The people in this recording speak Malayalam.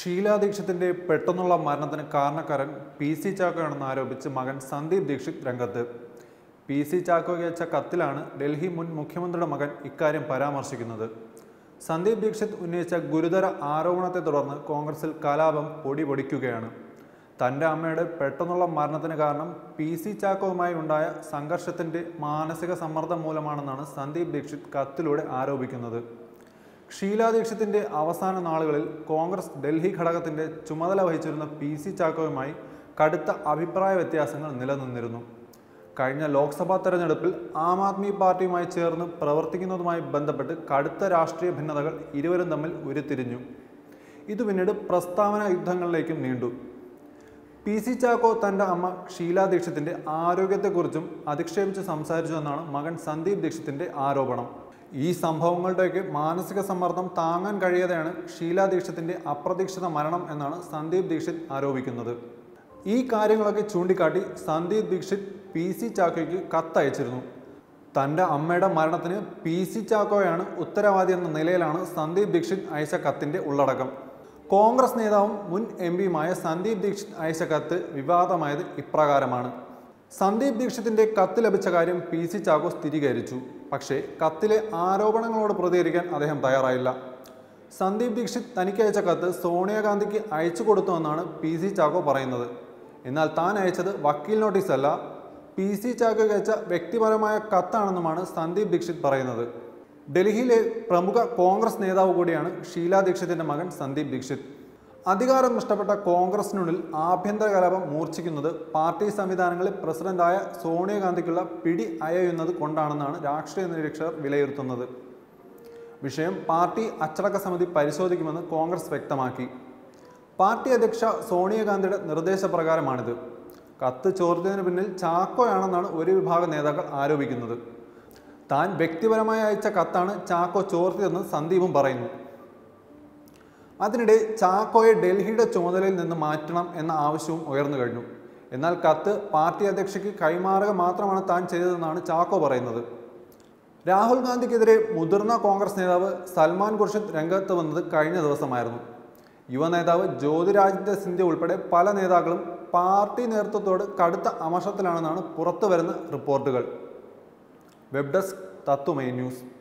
ഷീലാ ദീക്ഷിത്തിന്റെ പെട്ടെന്നുള്ള മരണത്തിന് കാരണക്കാരൻ പി സി ചാക്കോയാണെന്ന് ആരോപിച്ച് മകൻ സന്ദീപ് ദീക്ഷിത് രംഗത്ത് പി സി ചാക്കോയ്ക്ക് അയച്ച കത്തിലാണ് ഡൽഹി മുൻ മുഖ്യമന്ത്രിയുടെ മകൻ ഇക്കാര്യം പരാമർശിക്കുന്നത് സന്ദീപ് ദീക്ഷിത് ഉന്നയിച്ച ഗുരുതര ആരോപണത്തെ തുടർന്ന് കോൺഗ്രസിൽ കലാപം പൊടി പൊടിക്കുകയാണ് തൻ്റെ അമ്മയുടെ പെട്ടെന്നുള്ള മരണത്തിന് കാരണം പി സി ചാക്കോവുമായി ഉണ്ടായ സംഘർഷത്തിൻ്റെ മാനസിക സമ്മർദ്ദം മൂലമാണെന്നാണ് സന്ദീപ് ദീക്ഷിത് കത്തിലൂടെ ആരോപിക്കുന്നത് ഷീലാ ദീക്ഷിത്തിന്റെ അവസാന നാളുകളിൽ കോൺഗ്രസ് ഡൽഹി ഘടകത്തിന്റെ ചുമതല വഹിച്ചിരുന്ന പി സി ചാക്കോയുമായി കടുത്ത അഭിപ്രായ വ്യത്യാസങ്ങൾ നിലനിന്നിരുന്നു കഴിഞ്ഞ ലോക്സഭാ തെരഞ്ഞെടുപ്പിൽ ആം ആദ്മി പാർട്ടിയുമായി ചേർന്ന് പ്രവർത്തിക്കുന്നതുമായി ബന്ധപ്പെട്ട് കടുത്ത രാഷ്ട്രീയ ഭിന്നതകൾ ഇരുവരും തമ്മിൽ ഉരുത്തിരിഞ്ഞു ഇത് പിന്നീട് പ്രസ്താവന യുദ്ധങ്ങളിലേക്കും നീണ്ടു പി സി ചാക്കോ തൻ്റെ അമ്മ ഷീലാ ദീക്ഷിത്തിന്റെ ആരോഗ്യത്തെക്കുറിച്ചും അധിക്ഷേപിച്ച് സംസാരിച്ചു എന്നാണ് മകൻ സന്ദീപ് ദീക്ഷിത്തിന്റെ ആരോപണം ഈ സംഭവങ്ങളുടെയൊക്കെ മാനസിക സമ്മർദ്ദം താങ്ങാൻ കഴിയാതെയാണ് ഷീലാ ദീക്ഷിത്തിന്റെ അപ്രതീക്ഷിത മരണം എന്നാണ് സന്ദീപ് ദീക്ഷിത് ആരോപിക്കുന്നത് ഈ കാര്യങ്ങളൊക്കെ ചൂണ്ടിക്കാട്ടി സന്ദീപ് ദീക്ഷിത് പി സി ചാക്കോയ്ക്ക് കത്തയച്ചിരുന്നു തൻ്റെ അമ്മയുടെ മരണത്തിന് പി സി ചാക്കോയാണ് ഉത്തരവാദി എന്ന നിലയിലാണ് സന്ദീപ് ദീക്ഷിത് അയച്ച കത്തിൻ്റെ ഉള്ളടക്കം കോൺഗ്രസ് നേതാവും മുൻ എം പിയുമായ സന്ദീപ് ദീക്ഷിത് അയച്ച കത്ത് വിവാദമായത് ഇപ്രകാരമാണ് സന്ദീപ് ദീക്ഷിത്തിന്റെ കത്ത് ലഭിച്ച കാര്യം പി സി ചാക്കോ സ്ഥിരീകരിച്ചു പക്ഷേ കത്തിലെ ആരോപണങ്ങളോട് പ്രതികരിക്കാൻ അദ്ദേഹം തയ്യാറായില്ല സന്ദീപ് ദീക്ഷിത് തനിക്ക് അയച്ച കത്ത് സോണിയാഗാന്ധിക്ക് അയച്ചു കൊടുത്തുവെന്നാണ് പി സി ചാക്കോ പറയുന്നത് എന്നാൽ താൻ അയച്ചത് വക്കീൽ നോട്ടീസ് അല്ല പി സി ചാക്കോയ്ക്ക് അയച്ച വ്യക്തിപരമായ കത്താണെന്നുമാണ് സന്ദീപ് ദീക്ഷിത് പറയുന്നത് ഡൽഹിയിലെ പ്രമുഖ കോൺഗ്രസ് നേതാവ് കൂടിയാണ് ഷീലാ ദീക്ഷിത്തിന്റെ മകൻ സന്ദീപ് ദീക്ഷിത് അധികാരം നഷ്ടപ്പെട്ട കോൺഗ്രസിനുള്ളിൽ ആഭ്യന്തര കലാപം മൂർച്ഛിക്കുന്നത് പാർട്ടി സംവിധാനങ്ങളിൽ പ്രസിഡന്റായ സോണിയാഗാന്ധിക്കുള്ള പിടി അയയുന്നത് കൊണ്ടാണെന്നാണ് രാഷ്ട്രീയ നിരീക്ഷകർ വിലയിരുത്തുന്നത് വിഷയം പാർട്ടി അച്ചടക്ക സമിതി പരിശോധിക്കുമെന്ന് കോൺഗ്രസ് വ്യക്തമാക്കി പാർട്ടി അധ്യക്ഷ സോണിയാഗാന്ധിയുടെ നിർദ്ദേശപ്രകാരമാണിത് കത്ത് ചോർത്തിയതിന് പിന്നിൽ ചാക്കോയാണെന്നാണ് ഒരു വിഭാഗം നേതാക്കൾ ആരോപിക്കുന്നത് താൻ വ്യക്തിപരമായി അയച്ച കത്താണ് ചാക്കോ ചോർത്തിയതെന്ന് സന്ദീപും പറയുന്നു അതിനിടെ ചാക്കോയെ ഡൽഹിയുടെ ചുമതലയിൽ നിന്ന് മാറ്റണം എന്ന ആവശ്യവും ഉയർന്നു കഴിഞ്ഞു എന്നാൽ കത്ത് പാർട്ടി അധ്യക്ഷയ്ക്ക് കൈമാറുക മാത്രമാണ് താൻ ചെയ്തതെന്നാണ് ചാക്കോ പറയുന്നത് രാഹുൽ ഗാന്ധിക്കെതിരെ മുതിർന്ന കോൺഗ്രസ് നേതാവ് സൽമാൻ ഖുർഷിദ് രംഗത്ത് വന്നത് കഴിഞ്ഞ ദിവസമായിരുന്നു യുവ നേതാവ് ജ്യോതിരാദിത്യ സിന്ധ്യ ഉൾപ്പെടെ പല നേതാക്കളും പാർട്ടി നേതൃത്വത്തോട് കടുത്ത അമർഷത്തിലാണെന്നാണ് പുറത്തു വരുന്ന റിപ്പോർട്ടുകൾ വെബ് ഡെസ്ക് തത്വമൈ ന്യൂസ്